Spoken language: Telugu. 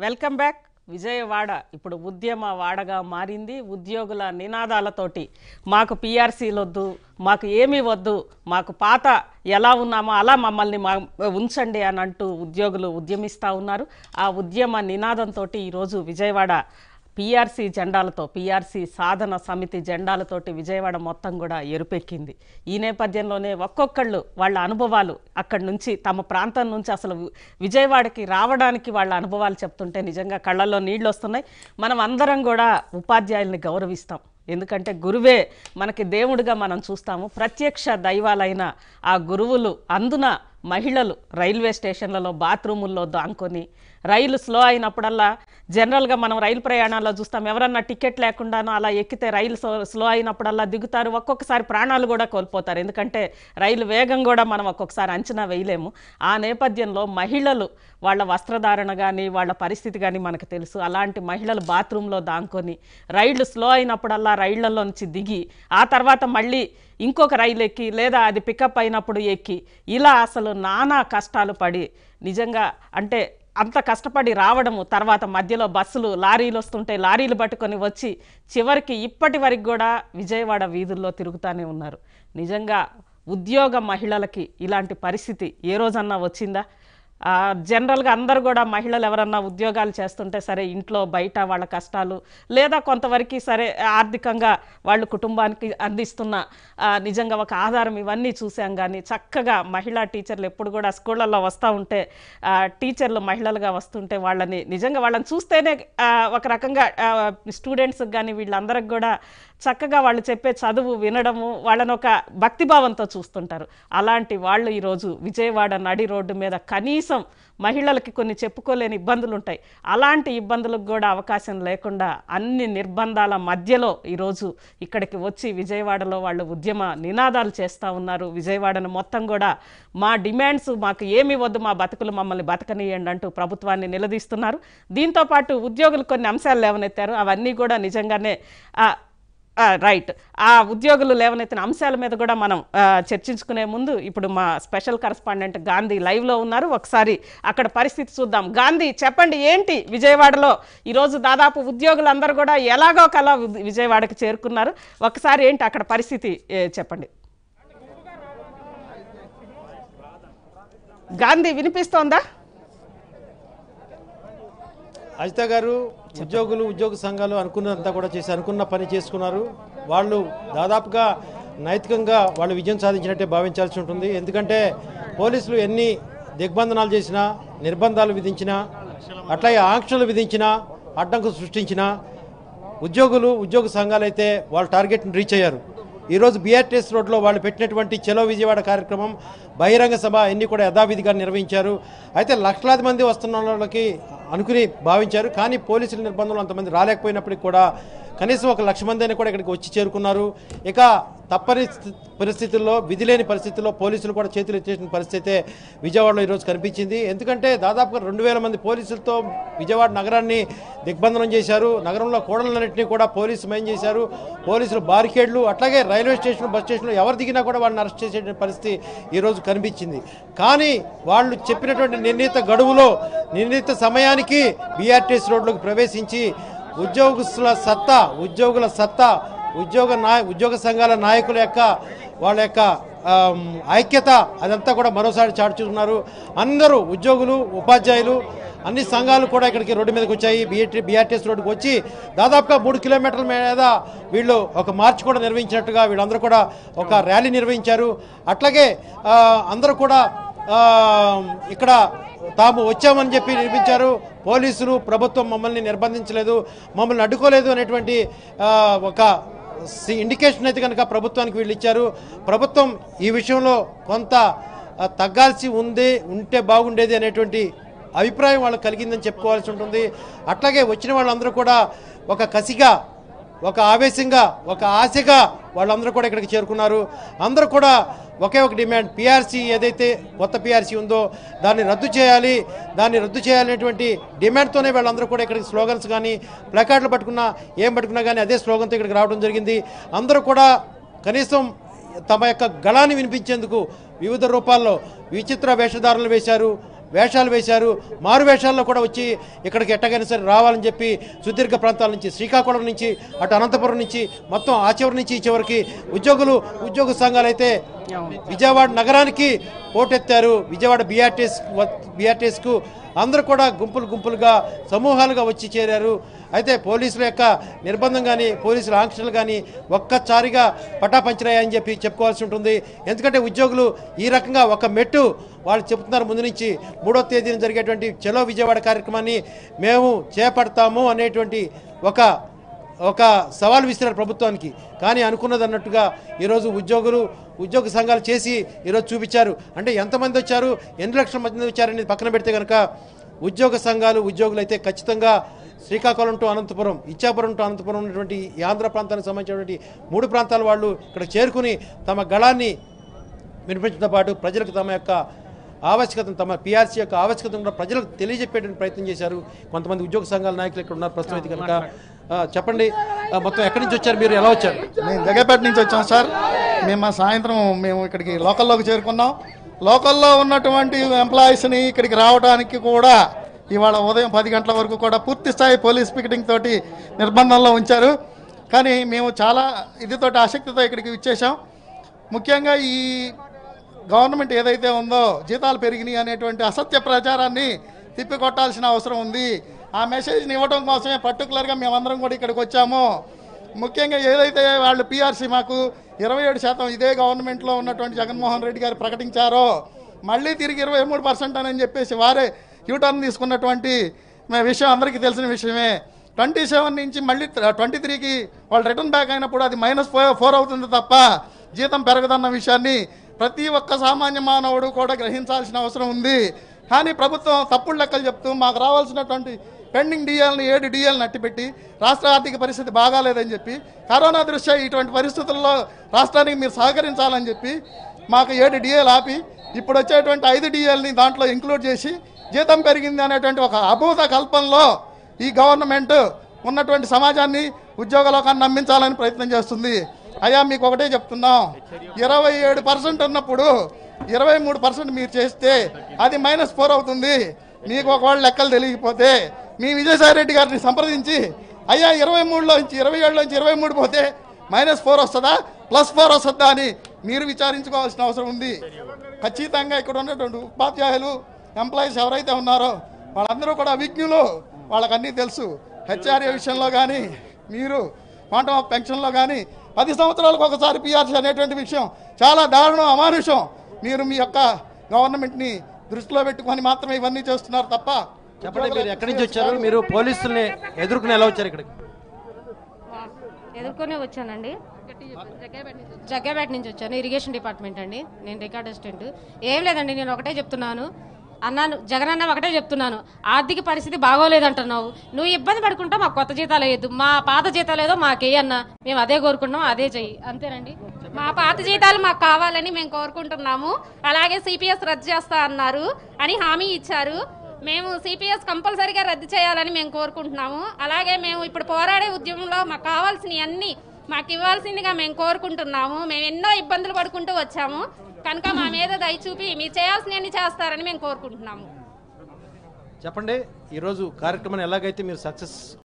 వెల్కమ్ బ్యాక్ విజయవాడ ఇప్పుడు ఉద్యమ వాడగా మారింది ఉద్యోగుల నినాదాలతోటి మాకు పిఆర్సీలు వద్దు మాకు ఏమీ వద్దు మాకు పాత ఎలా ఉన్నామో అలా మమ్మల్ని మా ఉంచండి అని అంటూ ఉద్యోగులు ఉద్యమిస్తూ ఉన్నారు ఆ ఉద్యమ నినాదంతో ఈరోజు విజయవాడ పిఆర్సీ జెండాలతో పిఆర్సీ సాధన సమితి జెండాలతోటి విజయవాడ మొత్తం కూడా ఎరుపెక్కింది ఈ నేపథ్యంలోనే ఒక్కొక్కళ్ళు వాళ్ళ అనుభవాలు అక్కడి నుంచి తమ ప్రాంతం నుంచి అసలు వి- విజయవాడకి రావడానికి వాళ్ళ అనుభవాలు చెప్తుంటే నిజంగా కళ్ళల్లో నీళ్ళు వస్తున్నాయి మనం అందరం కూడా ఉపాధ్యాయుల్ని గౌరవిస్తాం ఎందుకంటే గురువే మనకి దేవుడిగా మనం చూస్తాము ప్రత్యక్ష దైవాలైన ఆ గురువులు అందున మహిళలు రైల్వే స్టేషన్లలో బాత్రూముల్లో దాంకొని రైలు స్లో అయినప్పుడల్లా జనరల్గా మనం రైలు ప్రయాణాల్లో చూస్తాం ఎవరన్నా టికెట్ లేకుండానో అలా ఎక్కితే రైలు స్లో- స్లో అయినప్పుడల్లా దిగుతారు ఒక్కొక్కసారి ప్రాణాలు కూడా కోల్పోతారు ఎందుకంటే రైలు వేగం కూడా మనం ఒక్కొక్కసారి అంచనా వేయలేము ఆ నేపథ్యంలో మహిళలు వాళ్ళ వస్త్రధారణ కానీ వాళ్ళ పరిస్థితి కానీ మనకు తెలుసు అలాంటి మహిళలు బాత్రూంలో దాంకొని రైళ్లు స్లో అయినప్పుడల్లా రైళ్లలో నుంచి దిగి ఆ తర్వాత మళ్ళీ ఇంకొక రైలు ఎక్కి లేదా అది పికప్ అయినప్పుడు ఎక్కి ఇలా అసలు నానా కష్టాలు పడి నిజంగా అంటే అంత కష్టపడి రావడము తర్వాత మధ్యలో బస్సులు లారీలు వస్తుంటే లారీలు పట్టుకొని వచ్చి చివరికి ఇప్పటి వరకు కూడా విజయవాడ వీధుల్లో తిరుగుతూనే ఉన్నారు నిజంగా ఉద్యోగ మహిళలకి ఇలాంటి పరిస్థితి ఏ రోజన్నా వచ్చిందా ఆ, జనరల్గా అందరూ కూడా మహిళలు ఎవరన్నా ఉద్యోగాలు చేస్తుంటే సరే ఇంట్లో బయట వాళ్ళ కష్టాలు లేదా కొంతవరకు సరే ఆర్థికంగా వాళ్ళు కుటుంబానికి అందిస్తున్న ఆ, నిజంగా ఒక ఆధారం ఇవన్నీ చూసాం కానీ చక్కగా మహిళా టీచర్లు ఎప్పుడు కూడా స్కూళ్ళల్లో వస్తూ ఉంటే ఆ, టీచర్లు మహిళలుగా వస్తుంటే వాళ్ళని నిజంగా వాళ్ళని చూస్తేనే ఆ, ఒక రకంగా స్టూడెంట్స్కి కానీ వీళ్ళందరికి కూడా చక్కగా వాళ్ళు చెప్పే చదువు వినడము వాళ్ళని ఒక భక్తిభావంతో చూస్తుంటారు అలాంటి వాళ్ళు ఈరోజు విజయవాడ నడి రోడ్డు మీద కనీసం మహిళలకి కొన్ని చెప్పుకోలేని ఇబ్బందులు ఉంటాయి అలాంటి ఇబ్బందులకు కూడా అవకాశం లేకుండా అన్ని నిర్బంధాల మధ్యలో ఈరోజు ఇక్కడికి వచ్చి విజయవాడలో వాళ్ళు ఉద్యమ నినాదాలు చేస్తూ ఉన్నారు విజయవాడను మొత్తం కూడా మా డిమాండ్స్ మాకు ఏమి వద్దు మా బతుకులు మమ్మల్ని బతకనియండి అంటూ ప్రభుత్వాన్ని నిలదీస్తున్నారు దీంతో పాటు ఉద్యోగులు కొన్ని అంశాలు లేవనెత్తారు అవన్నీ కూడా నిజంగానే ఆ, ఆ, రైట్ ఆ ఉద్యోగులు లేవనెత్తిన అంశాల మీద కూడా మనం ఆ, చర్చించుకునే ముందు ఇప్పుడు మా స్పెషల్ కరస్పాండెంట్ గాంధీ లైవ్లో ఉన్నారు ఒకసారి అక్కడ పరిస్థితి చూద్దాం గాంధీ చెప్పండి ఏంటి విజయవాడలో ఈరోజు దాదాపు ఉద్యోగులందరూ కూడా ఎలాగో కలా వి- విజయవాడకి చేరుకున్నారు ఒకసారి ఏంటి అక్కడ పరిస్థితి ఏ, చెప్పండి గాంధీ వినిపిస్తోందా అజిత గారు ఉద్యోగులు ఉద్యోగ సంఘాలు అనుకున్నదంతా కూడా చేసి అనుకున్న పని చేసుకున్నారు వాళ్ళు దాదాపుగా నైతికంగా వాళ్ళు విజయం సాధించినట్టే భావించాల్సి ఉంటుంది ఎందుకంటే పోలీసులు ఎన్ని దిగ్బంధనాలు చేసినా నిర్బంధాలు విధించినా అట్లాగే ఆంక్షలు విధించినా అడ్డంకు సృష్టించినా ఉద్యోగులు ఉద్యోగ సంఘాలు అయితే వాళ్ళ టార్గెట్ని రీచ్ అయ్యారు ఈరోజు బీఆర్టీఎస్ రోడ్లో వాళ్ళు పెట్టినటువంటి చలో విజయవాడ కార్యక్రమం బహిరంగ సభ అన్ని కూడా యథావిధిగా నిర్వహించారు అయితే లక్షలాది మంది వస్తున్న వాళ్ళకి అనుకుని భావించారు కానీ పోలీసుల నిర్బంధంలో అంతమంది రాలేకపోయినప్పటికీ కూడా కనీసం ఒక లక్ష మంది అయినా కూడా ఇక్కడికి వచ్చి చేరుకున్నారు ఇక తప్పని స్థి- పరిస్థితుల్లో విధి లేని పరిస్థితుల్లో పోలీసులు కూడా చేతులు ఎత్తేసిన పరిస్థితి అయితే విజయవాడలో ఈరోజు కనిపించింది ఎందుకంటే దాదాపుగా రెండు వేల మంది పోలీసులతో విజయవాడ నగరాన్ని దిగ్బంధనం చేశారు నగరంలో కూడలన్నింటినీ కూడా పోలీసు మయం చేశారు పోలీసులు బారికేడ్లు అట్లాగే రైల్వే స్టేషన్ బస్ స్టేషన్లో ఎవరు దిగినా కూడా వాళ్ళని అరెస్ట్ చేసే పరిస్థితి ఈరోజు కనిపించింది కానీ వాళ్ళు చెప్పినటువంటి నిర్ణీత గడువులో నిర్ణీత సమయానికి బీఆర్టీఎస్ రోడ్లోకి ప్రవేశించి ఉద్యోగస్తుల సత్తా ఉద్యోగుల సత్తా ఉద్యోగ నాయ ఉద్యోగ సంఘాల నాయకుల యొక్క వాళ్ళ యొక్క ఆమ్, ఐక్యత అదంతా కూడా మరోసారి చాటుచున్నారు అందరూ ఉద్యోగులు ఉపాధ్యాయులు అన్ని సంఘాలు కూడా ఇక్కడికి రోడ్డు మీదకి వచ్చాయి బిఆర్టీ బీఆర్టీఎస్ రోడ్డుకి వచ్చి దాదాపుగా మూడు కిలోమీటర్ల మీద వీళ్ళు ఒక మార్చ్ కూడా నిర్వహించినట్టుగా వీళ్ళందరూ కూడా ఒక ర్యాలీ నిర్వహించారు అట్లాగే ఆ, అందరూ కూడా ఆ, ఇక్కడ తాము వచ్చామని చెప్పి నిర్మించారు పోలీసులు ప్రభుత్వం మమ్మల్ని నిర్బంధించలేదు మమ్మల్ని అడ్డుకోలేదు అనేటువంటి ఆ, ఒక సి- ఇండికేషన్ అయితే కనుక ప్రభుత్వానికి వీళ్ళు ఇచ్చారు ప్రభుత్వం ఈ విషయంలో కొంత ఆ, తగ్గాల్సి ఉంది ఉంటే బాగుండేది అనేటువంటి అభిప్రాయం వాళ్ళకి కలిగిందని చెప్పుకోవాల్సి ఉంటుంది అట్లాగే వచ్చిన వాళ్ళందరూ కూడా ఒక కసిగా ఒక ఆవేశంగా ఒక ఆశగా వాళ్ళందరూ కూడా ఇక్కడికి చేరుకున్నారు అందరూ కూడా ఒకే ఒక డిమాండ్ పిఆర్సీ ఏదైతే కొత్త పిఆర్సీ ఉందో దాన్ని రద్దు చేయాలి దాన్ని రద్దు చేయాలనేటువంటి డిమాండ్తోనే వాళ్ళందరూ కూడా ఇక్కడికి స్లోగన్స్ కానీ ప్లకార్డులు పట్టుకున్నా ఏం పట్టుకున్నా కానీ అదే స్లోగన్తో ఇక్కడికి రావడం జరిగింది అందరూ కూడా కనీసం తమ యొక్క గళాన్ని వినిపించేందుకు వివిధ రూపాల్లో విచిత్ర వేషధారణలు వేశారు వేషాలు వేశారు మారు వేషాల్లో కూడా వచ్చి ఇక్కడికి ఎట్టగైనా సరే రావాలని చెప్పి సుదీర్ఘ ప్రాంతాల నుంచి శ్రీకాకుళం నుంచి అటు అనంతపురం నుంచి మొత్తం ఆ చివరి నుంచి ఈ చివరికి ఉద్యోగులు ఉద్యోగ సంఘాలు అయితే విజయవాడ నగరానికి పోటెత్తారు విజయవాడ బీఆర్టీఎస్ బీఆర్టీఎస్కు అందరూ కూడా గుంపులు గుంపులుగా సమూహాలుగా వచ్చి చేరారు అయితే పోలీసుల యొక్క నిర్బంధం కానీ పోలీసుల ఆంక్షలు కానీ ఒక్కసారిగా పటాపంచరయ్యాయని చెప్పి చెప్పుకోవాల్సి ఉంటుంది ఎందుకంటే ఉద్యోగులు ఈ రకంగా ఒక మెట్టు వాళ్ళు చెబుతున్నారు ముందు నుంచి మూడో తేదీన జరిగేటువంటి చలో విజయవాడ కార్యక్రమాన్ని మేము చేపడతాము అనేటువంటి ఒక ఒక సవాల్ విసిరారు ప్రభుత్వానికి కానీ అనుకున్నది అన్నట్టుగా ఈరోజు ఉద్యోగులు ఉద్యోగ సంఘాలు చేసి ఈరోజు చూపించారు అంటే ఎంతమంది వచ్చారు ఎన్ని లక్షల మంది వచ్చారనేది పక్కన పెడితే కనుక ఉద్యోగ సంఘాలు ఉద్యోగులు అయితే ఖచ్చితంగా శ్రీకాకుళం టు అనంతపురం ఇచ్చాపురం టు అనంతపురం ఉన్నటువంటి ఈ ఆంధ్ర ప్రాంతానికి సంబంధించినటువంటి మూడు ప్రాంతాల వాళ్ళు ఇక్కడ చేరుకుని తమ గళాన్ని వినిపించడంతో పాటు ప్రజలకు తమ యొక్క ఆవశ్యకతను తమ పిఆర్సీ యొక్క ఆవశ్యకతను కూడా ప్రజలకు తెలియజెప్పేటువంటి ప్రయత్నం చేశారు కొంతమంది ఉద్యోగ సంఘాల నాయకులు ఇక్కడ ఉన్నారు ప్రస్తుతం అయితే కనుక ఆ, చెప్పండి ఆ, మొత్తం ఎక్కడి నుంచి వచ్చారు మీరు ఎలా వచ్చారు మేము జగపేట నుంచి వచ్చాం సార్ మేము మా సాయంత్రం మేము ఇక్కడికి లోకల్లోకి చేరుకున్నాం లోకల్లో ఉన్నటువంటి ఎంప్లాయీస్ని ఇక్కడికి రావడానికి కూడా ఇవాళ ఉదయం పది గంటల వరకు కూడా పూర్తి స్థాయి పోలీస్ పికెటింగ్ తోటి నిర్బంధంలో ఉంచారు కానీ మేము చాలా ఇదితోటి ఆసక్తితో ఇక్కడికి ఇచ్చేసాం ముఖ్యంగా ఈ గవర్నమెంట్ ఏదైతే ఉందో జీతాలు పెరిగినాయి అనేటువంటి అసత్య ప్రచారాన్ని తిప్పికొట్టాల్సిన అవసరం ఉంది ఆ మెసేజ్ని ఇవ్వడం కోసమే పర్టికులర్గా మేమందరం కూడా ఇక్కడికి వచ్చాము ముఖ్యంగా ఏదైతే వాళ్ళు పిఆర్సీ మాకు ఇరవై ఏడు శాతం ఇదే గవర్నమెంట్లో ఉన్నటువంటి జగన్మోహన్ రెడ్డి గారు ప్రకటించారో మళ్ళీ తిరిగి ఇరవై మూడు పర్సెంట్ అని చెప్పేసి వారే యూటర్న్ తీసుకున్నటువంటి మే- విషయం అందరికీ తెలిసిన విషయమే ట్వంటీ సెవెన్ నుంచి మళ్ళీ ట్వంటీ త్రీకి వాళ్ళు రిటర్న్ బ్యాక్ అయినప్పుడు అది మైనస్ ఫోర్ అవుతుంది తప్ప జీతం పెరగదన్న విషయాన్ని ప్రతి ఒక్క సామాన్య మానవుడు కూడా గ్రహించాల్సిన అవసరం ఉంది కానీ ప్రభుత్వం తప్పుడు లెక్కలు చెప్తూ మాకు రావాల్సినటువంటి పెండింగ్ డిఎల్ని ఏడు డిఎల్ నట్టిపెట్టి రాష్ట్ర ఆర్థిక పరిస్థితి బాగాలేదని చెప్పి కరోనా దృష్ట్యా ఇటువంటి పరిస్థితుల్లో రాష్ట్రానికి మీరు సహకరించాలని చెప్పి మాకు ఏడు డిఎల్ ఆపి ఇప్పుడు వచ్చేటువంటి ఐదు డిఎల్ని దాంట్లో ఇంక్లూడ్ చేసి జీతం పెరిగింది అనేటువంటి ఒక అభూత కల్పనలో ఈ గవర్నమెంట్ ఉన్నటువంటి సమాజాన్ని ఉద్యోగ లోకాన్ని నమ్మించాలని ప్రయత్నం చేస్తుంది అయ్యా మీకు ఒకటే చెప్తున్నాం ఇరవై ఏడు పర్సెంట్ ఉన్నప్పుడు ఇరవై మూడు పర్సెంట్ మీరు చేస్తే అది మైనస్ ఫోర్ అవుతుంది మీకు ఒకవేళ లెక్కలు తెలియకపోతే మీ విజయసాయి రెడ్డి గారిని సంప్రదించి అయ్యా ఇరవై మూడులో నుంచి ఇరవై ఏడులో నుంచి ఇరవై మూడు పోతే మైనస్ ఫోర్ వస్తుందా ప్లస్ ఫోర్ వస్తుందా అని మీరు విచారించుకోవాల్సిన అవసరం ఉంది ఖచ్చితంగా ఇక్కడ ఉన్నటువంటి ఉపాధ్యాయులు ఎంప్లాయీస్ ఎవరైతే ఉన్నారో వాళ్ళందరూ కూడా అవిజ్ఞులు వాళ్ళకి అన్నీ తెలుసు హెచ్ఆర్ఏ విషయంలో కానీ మీరు క్వాంటమ్ ఆఫ్ పెన్షన్లో కానీ పది సంవత్సరాలకు ఒకసారి పిఆర్సీ అనేటువంటి విషయం చాలా దారుణం అమానుషం మీరు మీ యొక్క గవర్నమెంట్ని దృష్టిలో పెట్టుకొని మాత్రమే ఇవన్నీ చేస్తున్నారు తప్ప చెప్పండి మీరు ఎక్కడి నుంచి వచ్చారు మీరు పోలీసుల్ని ఎదుర్కొని ఎలా వచ్చారు ఇక్కడికి ఎదుర్కొనే వచ్చానండి జగ్గాపేట నుంచి వచ్చాను ఇరిగేషన్ డిపార్ట్మెంట్ అండి నేను రికార్డ్ అసిస్టెంట్ ఏం లేదండి నేను ఒకటే చెప్తున్నాను అన్నాను జగన్ అన్న ఒకటే చెప్తున్నాను ఆర్థిక పరిస్థితి బాగోలేదంటున్నావు నువ్వు ఇబ్బంది పడుకుంటా మాకు కొత్త జీతాలు వేయద్దు మా పాత జీతాలు ఏదో మాకే అన్న మేము అదే కోరుకుంటున్నాం అదే చెయ్యి అంతేనండి మా పాత జీతాలు మాకు కావాలని మేము కోరుకుంటున్నాము అలాగే సిపిఎస్ రద్దు చేస్తా అన్నారు అని హామీ ఇచ్చారు మేము సిపిఎస్ కంపల్సరీగా రద్దు చేయాలని మేము కోరుకుంటున్నాము అలాగే మేము ఇప్పుడు పోరాడే ఉద్యమంలో మాకు కావాల్సినవి అన్ని మాకు ఇవ్వాల్సిందిగా మేము కోరుకుంటున్నాము మేము ఎన్నో ఇబ్బందులు పడుకుంటూ వచ్చాము కనుక మా మీద దయ చూపి మీరు చేయాల్సినవన్నీ చేస్తారని మేము కోరుకుంటున్నాము చెప్పండి ఈరోజు కార్యక్రమాన్ని ఎలాగైతే మీరు సక్సెస్